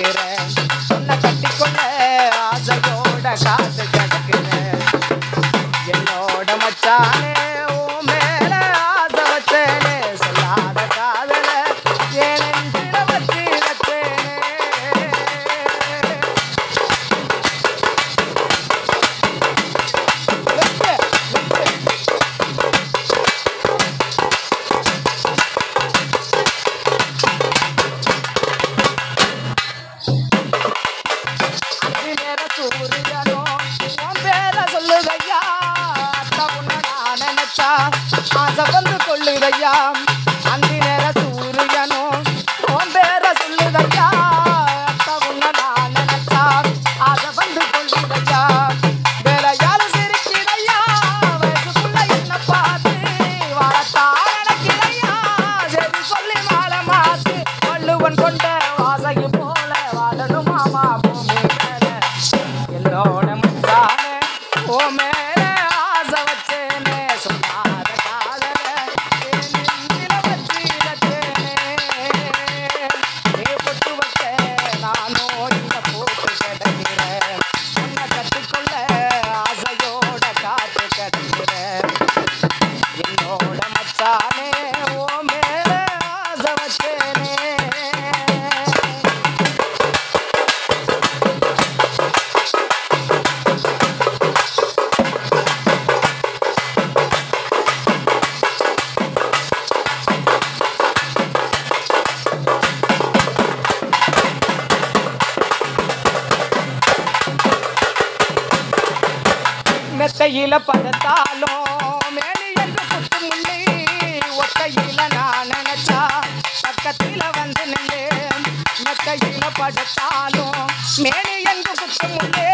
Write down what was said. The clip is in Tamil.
கிடக்கிறேன் உன்னை கட்டிக்கொள்ள ஆசையோட காத்து கிடக்கிறேன் என்னோட மச்சானே உன் மேல ஆசை வச்சேனே சொல்லாத காதல என் நெஞ்சில வச்சு வச்சேனே அந்தி நேர சூரியனோ உன் பேர சொல்லுதையா அத்தா உன்னை நான் நினைச்சா ஆசை வந்து கொள்ளுதையா அந்தி நேர சூரியனோ உன் பேர சொல்லுதையா அத்தா உன்னை நான் நினைச்சா ஆசை வந்து கொள்ளுதையா வேலையால சிரிக்கிறையா வயசுக்குள்ள என்ன பார்த்து வாழத்தான் நினைக்கிறையா சரி சொல்லி மாலை மாத்து வள்ளுவன் கொண்ட வாசகி போல வாழணும் மாமா பூமி மேல என்னோட முத்தானே ஓ மேல ஆசை வச்சேனே சொல்லாத காதல என் நெஞ்சில வச்சு வச்சேனே நீ பொட்டு வச்ச நானும் இந்த போட்டு கிடக்கிறேன் உன்னை கற்றுக்கொள்ள ஆசையோட காத்து கிடக்கிறேன் என்னோட மச்சானே ஓ மேல ஆசை வச்சேனே மெத்தையில படுத்தாலும் மேலி என்று குத்து முள்ளி ஒத்தையில நான் நினைச்சா பக்கத்தில வந்து நின்று மெத்தையில படுத்தாலும் மேலி என்று குத்து முள்ளே